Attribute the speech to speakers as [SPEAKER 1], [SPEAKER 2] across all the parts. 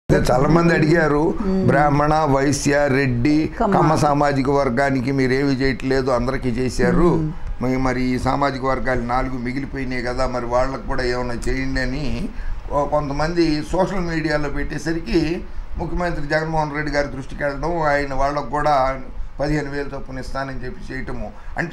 [SPEAKER 1] చాలా మంది అడిగారు బ్రాహ్మణ వైశ్య రెడ్డి
[SPEAKER 2] కమ్మ.
[SPEAKER 1] కమ్మ సామాజిక వర్గానికి మీరేమి చేయట్లేదు అందరికీ చేశారు మరి- మరి ఈ సామాజిక వర్గాలు నాలుగు మిగిలిపోయినాయి కదా మరి వాళ్ళకు కూడా ఏమైనా చేయండి అని ఓ కొంతమంది సోషల్ మీడియాలో పెట్టేసరికి ముఖ్యమంత్రి జగన్మోహన్ రెడ్డి గారి దృష్టికి వెళ్ళడం ఆయన వాళ్ళకు కూడా పదిహేను వేలు చొప్పున ఇస్తానని చెప్పి చేయటము అంటే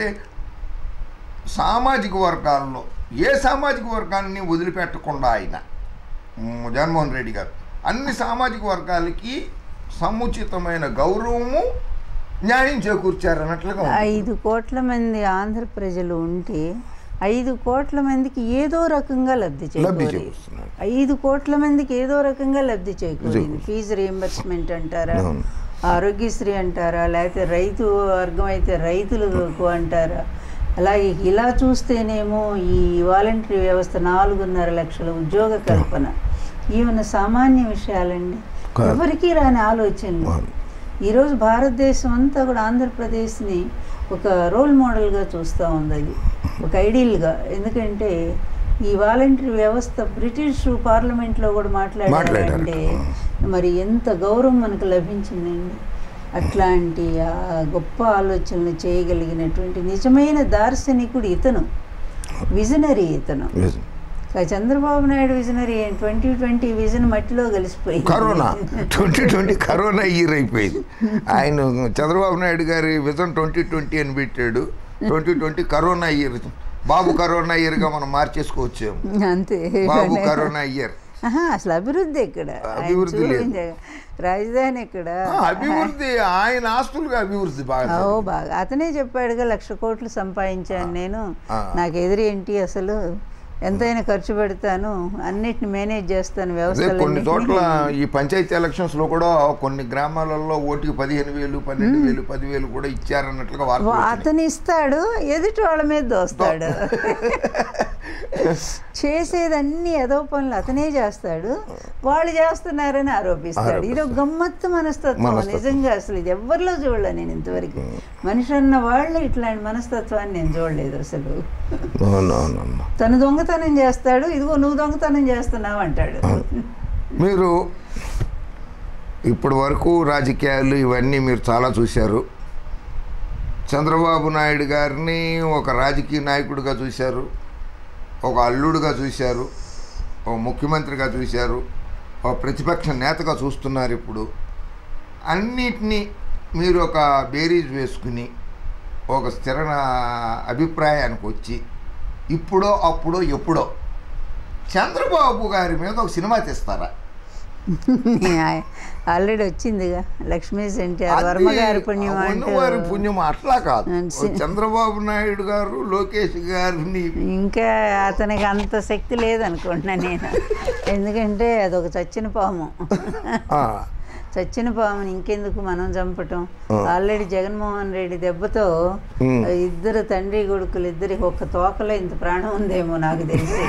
[SPEAKER 1] సామాజిక వర్గాల్లో ఏ సామాజిక వర్గాన్ని వదిలిపెట్టకుండా ఆయన మ్, జగన్మోహన్ రెడ్డి గారు అన్ని సామాజిక వర్గాలకి సముచితమైన గౌరవము న్యాయం చేకూర్చారు అన్నట్లుగా ఉంది.
[SPEAKER 2] ఐదు కోట్ల మంది ఆంధ్ర ప్రజలు ఉంటే ఐదు కోట్ల మందికి ఏదో రకంగా లబ్ధి
[SPEAKER 1] లబ్ధి
[SPEAKER 2] చేకూరి
[SPEAKER 1] చేకూరుస్తున్నారు.
[SPEAKER 2] ఐదు కోట్ల మందికి ఏదో రకంగా లబ్ధి చేకూరింది ఫీజు రియంబర్స్మెంట్ అంటారా
[SPEAKER 1] అవును.
[SPEAKER 2] ఆరోగ్యశ్రీ అంటారా లేకపోతే రైతు వర్గం అయితే రైతులకు అంటారా అలాగే ఇలా చూస్తేనేమో ఈ వాలంటరీ వ్యవస్థ నాలుగున్నర లక్షల ఉద్యోగ కల్పన ఈవెన సామాన్య విషయాలండి
[SPEAKER 1] కాదు.
[SPEAKER 2] ఎవరికీ రాని ఆలోచనలు
[SPEAKER 1] అవును.
[SPEAKER 2] ఈరోజు భారతదేశం అంతా కూడా ఆంధ్రప్రదేశ్ని ఒక రోల్ మోడల్గా చూస్తూ ఉంది అది ఒక ఐడియల్గా ఎందుకంటే ఈ వాలంటరీ వ్యవస్థ బ్రిటిష్ పార్లమెంట్లో కూడా మాట్లాడారంటే మరి ఎంత గౌరవం మనకు లభించిందండి అట్లాంటి ఆ గొప్ప ఆలోచనలు చేయగలిగినటువంటి నిజమైన దార్శనికుడు ఇతను విజనరీ ఇతను
[SPEAKER 1] Yes.
[SPEAKER 2] కా- Chandrababu Naidu visionary twenty twenty vision మట్టిలో కలిసిపోయింది
[SPEAKER 1] corona twenty twenty corona year అయిపోయింది ఆయన చంద్రబాబు నాయుడు గారి విజన్ ట్వంటీ ట్వంటీ అని పెట్టాడు twenty twenty corona year Babu corona ఇయర్గా మనం మార్చేసుకోవచ్చాము
[SPEAKER 2] అంతే
[SPEAKER 1] బాబు కరోనా ఇయర్
[SPEAKER 2] ఆహా, అసలు అభివృద్ధి ఎక్కడ ఆయన
[SPEAKER 1] అభివృద్ధి లేదు.
[SPEAKER 2] చూపించ- రాజధాని ఎక్కడ
[SPEAKER 1] అభివృద్ధి ఆయన ఆస్తులుగా అభివృద్ధి బాగా
[SPEAKER 2] ఓ బాగా అతనే చెప్పాడుగా లక్ష కోట్లు సంపాదించాను నేను
[SPEAKER 1] ఆ.
[SPEAKER 2] నాకు ఎదురేంటి అసలు ఎంతైనా ఖర్చు పెడతాను అన్నిటిని మేనేజ్ చేస్తాను
[SPEAKER 1] అదే
[SPEAKER 2] వ్యవస్థలు
[SPEAKER 1] కొన్ని చోట్ల ఈ పంచాయతీ ఎలక్షన్స్ లో కూడా కొన్ని గ్రామాలలో ఓటుకి పదిహేను వేలు పన్నెండు వేలు పదివేలు కూడా ఇచ్చారన్నట్లుగా వార్తలు వచ్చినాయి.
[SPEAKER 2] అతను ఇస్తాడు ఎదుటి వాళ్ళ మీద దోస్తాడు చేసేదన్నీ ఏదో పనులు అతనే చేస్తాడు వాళ్ళు చేస్తున్నారని ఆరోపిస్తాడు ఇది ఒక గమ్మత్తు మనస్తత్వం
[SPEAKER 1] మనస్తత్వం.
[SPEAKER 2] నిజంగా అసలు ఇది ఎవరిలో చూడలే నేను ఇంతవరకు మనిషి అన్న వాళ్ళు ఇట్లాంటి మనస్తత్వాన్ని నేను చూడలేదు అసలు
[SPEAKER 1] అవునవునమ్మా.
[SPEAKER 2] తను దొంగతనం చేస్తాడు ఇదిగో నువ్వు దొంగతనం చేస్తున్నావు అంటాడు
[SPEAKER 1] మీరు ఇప్పటి వరకు రాజకీయాలు ఇవన్నీ మీరు చాలా చూశారు చంద్రబాబు నాయుడు గారిని ఒక రాజకీయ నాయకుడిగా చూశారు ఒక అల్లుడుగా చూశారు ఒక ముఖ్యమంత్రిగా చూశారు ఒక ప్రతిపక్ష నేతగా చూస్తున్నారు ఇప్పుడు అన్నిటినీ మీరు ఒక బేరీజ్ వేసుకుని ఒక స్థిర అభిప్రాయానికి వచ్చి ఇప్పుడో అప్పుడో ఎప్పుడో చంద్రబాబు గారి మీద ఒక సినిమా తీస్తారా
[SPEAKER 2] ఆల్రెడీ వచ్చిందిగా లక్ష్మీ ఎన్టీఆర్
[SPEAKER 1] అది
[SPEAKER 2] వర్మ గారి పుణ్యం
[SPEAKER 1] ఉన్నవారి
[SPEAKER 2] అంటూ
[SPEAKER 1] పుణ్యం అట్లా కాదు
[SPEAKER 2] And సి-
[SPEAKER 1] చంద్రబాబు నాయుడు గారు లోకేష్ గారిని
[SPEAKER 2] ఇంకా అతనికి అంత శక్తి లేదనుకుంటున్నా నేను ఎందుకంటే అదొక చచ్చిన పాము
[SPEAKER 1] ఆ,
[SPEAKER 2] చచ్చిన పాముని ఇంకెందుకు మనం చంపటం
[SPEAKER 1] ఆ.
[SPEAKER 2] ఆల్రెడీ జగన్మోహన్ రెడ్డి దెబ్బతో
[SPEAKER 1] ఉమ్.
[SPEAKER 2] ఇద్దరు తండ్రి కొడుకులు ఇద్దరికి ఒక్క తోకలో ఇంత ప్రాణం ఉందేమో నాకు తెలిసి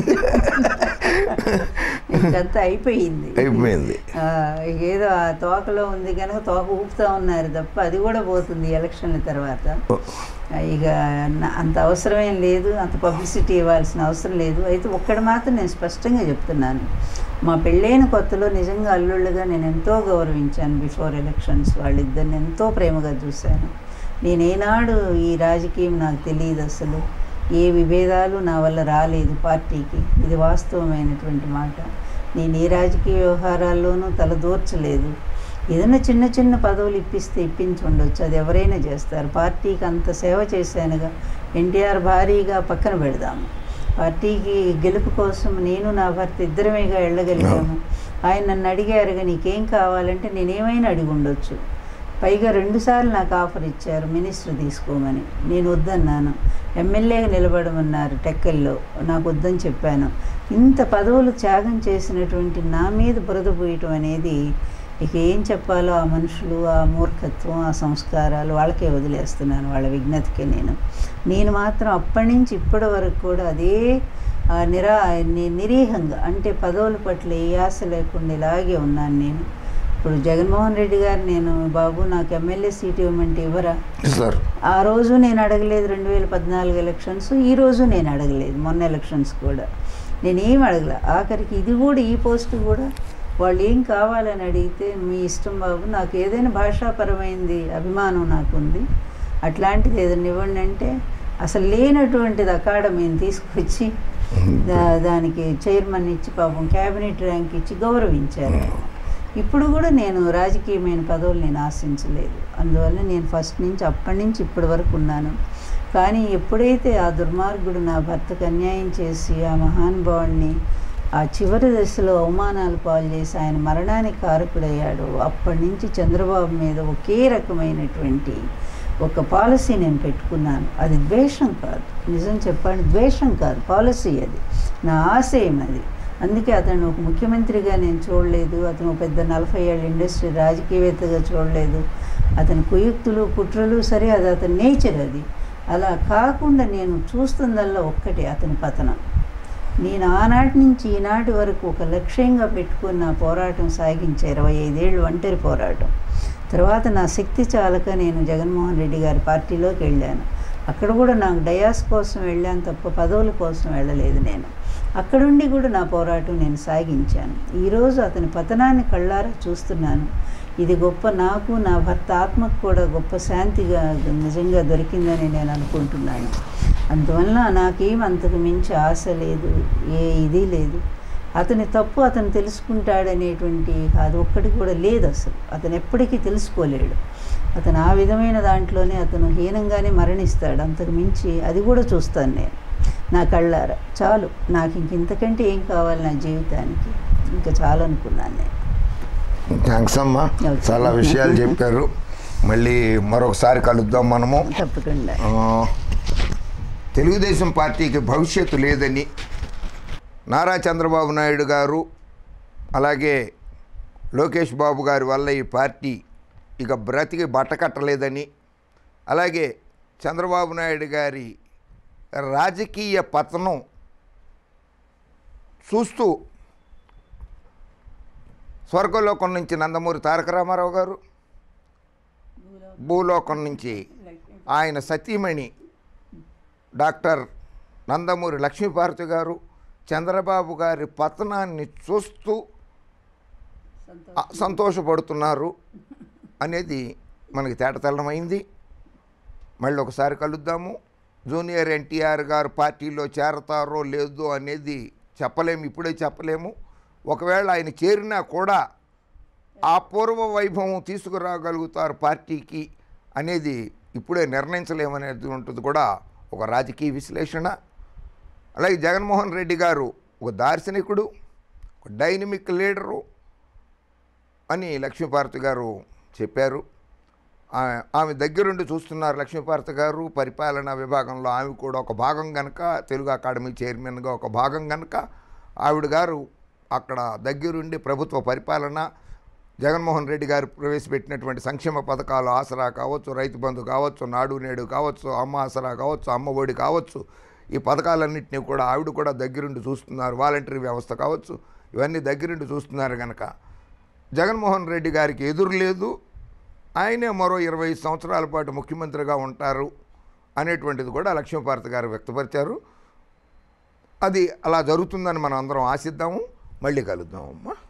[SPEAKER 2] ఇంకంతా అయిపోయింది
[SPEAKER 1] అయిపోయింది
[SPEAKER 2] ఆ, ఏదో ఆ తోకలో ఉంది కనుక తోక ఊపుతా ఉన్నారు తప్ప అది కూడా పోతుంది ఎలక్షన్ల తర్వాత ఆ, ఇక నా- అంత అవసరమేం లేదు అంత పబ్లిసిటీ ఇవ్వాల్సిన అవసరం లేదు అయితే ఒక్కటి మాత్రం నేను స్పష్టంగా చెప్తున్నాను మా పెళ్ళైన కొత్తలో నిజంగా అల్లుళ్ళుగా నేను ఎంతో గౌరవించాను బిఫోర్ ఎలక్షన్స్ వాళ్ళిద్దరిని ఎంతో ప్రేమగా చూశాను నేను ఏనాడు ఈ రాజకీయం నాకు తెలియదు అసలు ఏ విభేదాలు నా వల్ల రాలేదు పార్టీకి ఇది వాస్తవమైనటువంటి మాట నేను ఏ రాజకీయ వ్యవహారాల్లోనూ తలదూర్చలేదు ఏదైనా చిన్న చిన్న పదవులు ఇప్పిస్తే ఇప్పించి ఉండొచ్చు అది ఎవరైనా చేస్తారు పార్టీకి అంత సేవ చేశానుగా ఎన్టీఆర్ భారీగా పక్కన పెడదాము పార్టీకి గెలుపు కోసం నేను నా భర్త ఇద్దరమేగా వెళ్ళగలిగాము ఆయన నన్ను అడిగారుగా నీకేం కావాలంటే నేనేమైనా అడిగి ఉండొచ్చు పైగా రెండుసార్లు నాకు ఆఫర్ ఇచ్చారు మినిస్టర్ తీసుకోమని నేను వద్దన్నాను ఎమ్మెల్యేగా నిలబడమన్నారు టెక్కల్లో నాకు వద్దని చెప్పాను ఇంత పదవులు త్యాగం చేసినటువంటి నా మీద బురద పోయటం అనేది ఇక ఏం చెప్పాలో ఆ మనుషులు ఆ మూర్ఖత్వం ఆ సంస్కారాలు వాళ్ళకే వదిలేస్తున్నాను వాళ్ళ విజ్ఞతకే నేను నేను మాత్రం అప్పటి నుంచి ఇప్పటి వరకు కూడా అదే ఆ నిరా ని- నిరీహంగా అంటే పదవుల పట్ల ఏ ఆశ లేకుండా ఇలాగే ఉన్నాను నేను ఇప్పుడు జగన్మోహన్ రెడ్డి గారు నేను బాబు నాకు ఎమ్మెల్యే సీట్ ఇవ్వమంటే ఇవ్వరా
[SPEAKER 1] సార్
[SPEAKER 2] ఆ రోజు నేను అడగలేదు రెండు వేల పద్నాలుగు ఎలక్షన్స్ ఈ రోజు నేను అడగలేదు మొన్న ఎలక్షన్స్ కూడా నేను ఏం అడగల ఆఖరికి ఇది కూడా ఈ పోస్ట్ కూడా వాళ్ళు ఏం కావాలని అడిగితే మీ ఇష్టం బాబు నాకు ఏదైనా భాషాపరమైంది అభిమానం నాకుంది అట్లాంటిది ఏదైనా ఇవ్వండి అంటే అసలు లేనటువంటిది అకాడమీని తీసుకొచ్చి దా- దానికి చైర్మన్ ఇచ్చి పాపం క్యాబినెట్ ర్యాంక్ ఇచ్చి గౌరవించారు ఇప్పుడు కూడా నేను రాజకీయమైన పదవులు నేను ఆశించలేదు అందువల్ల నేను ఫస్ట్ నుంచి అప్పటి నుంచి ఇప్పటి వరకు ఉన్నాను కానీ ఎప్పుడైతే ఆ దుర్మార్గుడు నా భర్తకు అన్యాయం చేసి ఆ మహానుభావుడిని ఆ చివరి దశలో అవమానాలు పాలు చేసి ఆయన మరణానికి కారకుడయ్యాడు అప్పటి నుంచి చంద్రబాబు మీద ఒకే రకమైనటువంటి ఒక పాలసీ నేను పెట్టుకున్నాను అది ద్వేషం కాదు నిజం చెప్పండి ద్వేషం కాదు పాలసీ అది నా ఆశయం అది అందుకే అతను ఒక ముఖ్యమంత్రిగా నేను చూడలేదు అతను ఒక పెద్ద నలభై ఏళ్ళ ఇండస్ట్రీ రాజకీయవేత్తగా చూడలేదు అతని కుయుక్తులు కుట్రలు సరే అది అతని నేచర్ అది అలా కాకుండా నేను చూస్తుందల్లా ఒక్కటే అతని పతనం నేను ఆనాటి నుంచి ఈనాటి వరకు ఒక లక్ష్యంగా పెట్టుకున్న పోరాటం సాగించే ఇరవై ఐదేళ్ళు ఒంటరి పోరాటం తర్వాత నా శక్తి చాలక నేను జగన్మోహన్ రెడ్డి గారి పార్టీలోకి వెళ్ళాను అక్కడ కూడా నాకు డయాస్ కోసం వెళ్ళాను తప్ప పదవుల కోసం వెళ్ళలేదు నేను అక్కడుండి కూడా నా పోరాటం నేను సాగించాను ఈరోజు అతని పతనాన్ని కళ్ళారా చూస్తున్నాను ఇది గొప్ప నాకు నా భర్త ఆత్మకు కూడా గొప్ప శాంతిగా నిజంగా దొరికిందని నేను అనుకుంటున్నాను అందువల్ల నాకేం అంతకు మించి ఆశ లేదు ఏ ఇది లేదు అతని తప్పు అతను తెలుసుకుంటాడనేటువంటి అది ఒక్కటి కూడా లేదు అసలు అతను ఎప్పటికీ తెలుసుకోలేడు అతను ఆ విధమైన దాంట్లోనే అతను హీనంగానే మరణిస్తాడు అంతకు మించి అది కూడా చూస్తాను నేను నా కళ్ళారా చాలు నాకు ఇంక ఇంతకంటే ఏం కావాలి నా జీవితానికి ఇంకా చాలు అనుకున్నాను నేను
[SPEAKER 1] థ్యాంక్స్ అమ్మా
[SPEAKER 2] Okay.
[SPEAKER 1] చాలా విషయాలు చెప్పారు మళ్ళీ మరొకసారి కలుద్దాం మనము
[SPEAKER 2] తప్పకుండా
[SPEAKER 1] ఆ, తెలుగుదేశం పార్టీకి భవిష్యత్తు లేదని నారా చంద్రబాబు నాయుడు గారు అలాగే లోకేష్ బాబు గారి వల్ల ఈ పార్టీ ఇక బ్రతికి బట్టకట్టలేదని అలాగే చంద్రబాబు నాయుడు గారి రాజకీయ పతనం చూస్తూ స్వర్గలోకం నుంచి నందమూరి తారక రామారావు గారు భూలోకం నుంచి ఆయన సతీమణి డాక్టర్ నందమూరి లక్ష్మీపార్వతి గారు చంద్రబాబు గారి పతనాన్ని చూస్తూ ఆ, సంతోషపడుతున్నారు అనేది మనకి తేటతెల్లమైంది మళ్ళీ ఒకసారి కలుద్దాము జూనియర్ ఎన్టీఆర్ గారు పార్టీలో చేరతారో లేదో అనేది చెప్పలేము ఇప్పుడే చెప్పలేము ఒకవేళ ఆయన చేరినా కూడా ఆ పూర్వ వైభవం తీసుకురాగలుగుతారు పార్టీకి అనేది ఇప్పుడే నిర్ణయించలేమనేది ఉంటుంది కూడా ఒక రాజకీయ విశ్లేషణ అలాగే జగన్మోహన్ రెడ్డి గారు ఒక దార్శనికుడు ఒక డైనమిక్ లీడరు అని లక్ష్మీపార్వతి గారు చెప్పారు ఆ- ఆమె దగ్గరుండి చూస్తున్నారు లక్ష్మీపార్వతి గారు పరిపాలనా విభాగంలో ఆమె కూడా ఒక భాగం కనుక తెలుగు అకాడమీ చైర్మన్గా ఒక భాగం కనుక ఆవిడ గారు అక్కడ దగ్గరుండి ప్రభుత్వ పరిపాలన జగన్మోహన్ రెడ్డి గారు ప్రవేశపెట్టినటువంటి సంక్షేమ పథకాలు ఆసరా కావచ్చు రైతు బంధు కావచ్చు నాడు నేడు కావచ్చు అమ్మ ఆసరా కావచ్చు అమ్మ ఒడి కావచ్చు ఈ పథకాలన్నింటినీ కూడా ఆవిడ కూడా దగ్గరుండి చూస్తున్నారు వాలంటరీ వ్యవస్థ కావచ్చు ఇవన్నీ దగ్గరుండి చూస్తున్నారు కనుక జగన్మోహన్ రెడ్డి గారికి ఎదురు లేదు ఆయనే మరో ఇరవై సంవత్సరాల పాటు ముఖ్యమంత్రిగా ఉంటారు అనేటువంటిది కూడా లక్ష్మీపార్వతి గారు వ్యక్తపరిచారు అది అలా జరుగుతుందని మనం అందరం ఆశిద్దాము మళ్ళీ కలుద్దాం అమ్మా